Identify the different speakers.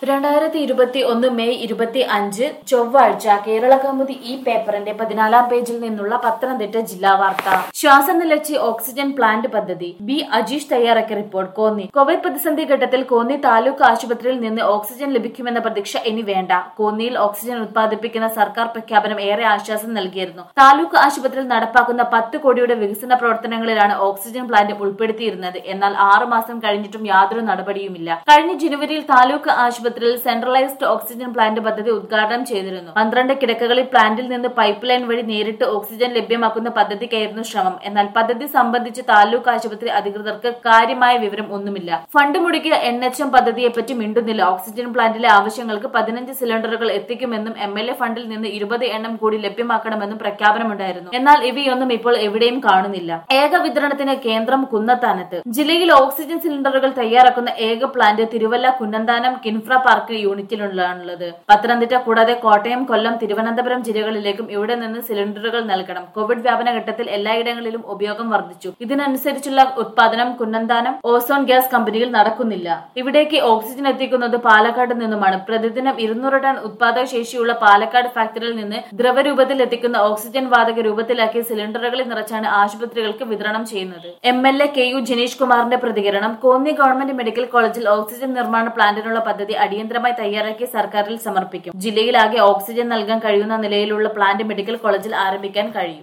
Speaker 1: രണ്ടായിരത്തി ഇരുപത്തി ഒന്ന് മെയ് ഇരുപത്തി അഞ്ച് ചൊവ്വാഴ്ച കേരള കൗമുദി ഈ പേപ്പറിന്റെ പതിനാലാം പേജിൽ നിന്നുള്ള പത്തനംതിട്ട ജില്ലാ വാർത്ത ശ്വാസം നിലച്ച് ഓക്സിജൻ പ്ലാന്റ് പദ്ധതി ബി അജീഷ് തയ്യാറാക്കിയ റിപ്പോർട്ട് കോന്നി കോവിഡ് പ്രതിസന്ധി ഘട്ടത്തിൽ കോന്നി താലൂക്ക് ആശുപത്രിയിൽ നിന്ന് ഓക്സിജൻ ലഭിക്കുമെന്ന പ്രതീക്ഷ ഇനി വേണ്ട കോന്നിയിൽ ഓക്സിജൻ ഉത്പാദിപ്പിക്കുന്ന സർക്കാർ പ്രഖ്യാപനം ഏറെ ആശ്വാസം നൽകിയിരുന്നു താലൂക്ക് ആശുപത്രിയിൽ നടപ്പാക്കുന്ന പത്ത് കോടിയുടെ വികസന പ്രവർത്തനങ്ങളിലാണ് ഓക്സിജൻ പ്ലാന്റ് ഉൾപ്പെടുത്തിയിരുന്നത് എന്നാൽ ആറു മാസം കഴിഞ്ഞിട്ടും യാതൊരു നടപടിയുമില്ല കഴിഞ്ഞ ജനുവരിയിൽ താലൂക്ക് ആശുപത്രിയിൽ സെൻട്രലൈസ്ഡ് ഓക്സിജൻ പ്ലാന്റ് പദ്ധതി ഉദ്ഘാടനം ചെയ്തിരുന്നു പന്ത്രണ്ട് കിടക്കകളിൽ പ്ലാന്റിൽ നിന്ന് പൈപ്പ് ലൈൻ വഴി നേരിട്ട് ഓക്സിജൻ ലഭ്യമാക്കുന്ന പദ്ധതിക്കായിരുന്നു ശ്രമം എന്നാൽ പദ്ധതി സംബന്ധിച്ച് താലൂക്ക് ആശുപത്രി അധികൃതർക്ക് കാര്യമായ വിവരം ഒന്നുമില്ല ഫണ്ട് മുടക്കിയ എൻ എച്ച് എം പദ്ധതിയെപ്പറ്റി മിണ്ടുന്നില്ല ഓക്സിജൻ പ്ലാന്റിലെ ആവശ്യങ്ങൾക്ക് പതിനഞ്ച് സിലിണ്ടറുകൾ എത്തിക്കുമെന്നും എം എൽ എ ഫണ്ടിൽ നിന്ന് ഇരുപത് എണ്ണം കൂടി ലഭ്യമാക്കണമെന്നും പ്രഖ്യാപനമുണ്ടായിരുന്നു എന്നാൽ ഇവയൊന്നും ഇപ്പോൾ എവിടെയും കാണുന്നില്ല ഏക വിതരണത്തിന് കേന്ദ്രം കുന്നത്താനത്ത് ജില്ലയിൽ ഓക്സിജൻ സിലിണ്ടറുകൾ തയ്യാറാക്കുന്ന ഏക പ്ലാന്റ് തിരുവല്ല കുന്നന്താനം കിൻഫ്ര പാർക്ക് യൂണിറ്റിലുള്ളതാണുള്ളത് പത്തനംതിട്ട കൂടാതെ കോട്ടയം കൊല്ലം തിരുവനന്തപുരം ജില്ലകളിലേക്കും ഇവിടെ നിന്ന് സിലിണ്ടറുകൾ നൽകണം കോവിഡ് വ്യാപന ഘട്ടത്തിൽ എല്ലായിടങ്ങളിലും ഉപയോഗം വർദ്ധിച്ചു ഇതിനനുസരിച്ചുള്ള ഉത്പാദനം കുന്നന്താനം ഓസോൺ ഗ്യാസ് കമ്പനിയിൽ നടക്കുന്നില്ല ഇവിടേക്ക് ഓക്സിജൻ എത്തിക്കുന്നത് പാലക്കാട് നിന്നുമാണ് പ്രതിദിനം ഇരുന്നൂറ് ടൺ ഉത്പാദക ശേഷിയുള്ള പാലക്കാട് ഫാക്ടറിയിൽ നിന്ന് ദ്രവരൂപത്തിൽ എത്തിക്കുന്ന ഓക്സിജൻ വാതക രൂപത്തിലാക്കിയ സിലിണ്ടറുകളിൽ നിറച്ചാണ് ആശുപത്രികൾക്ക് വിതരണം ചെയ്യുന്നത് M L A K U Janeesh കുമാറിന്റെ പ്രതികരണം കോന്നി ഗവൺമെന്റ് മെഡിക്കൽ കോളേജിൽ ഓക്സിജൻ നിർമ്മാണ പ്ലാന്റിനുള്ള പദ്ധതി അടിയന്തരമായി തയ്യാറാക്കി സർക്കാരിൽ സമർപ്പിക്കും ജില്ലയിലാകെ ഓക്സിജൻ നൽകാൻ കഴിയുന്ന നിലയിലുള്ള പ്ലാന്റ് മെഡിക്കൽ കോളേജിൽ ആരംഭിക്കാൻ കഴിയും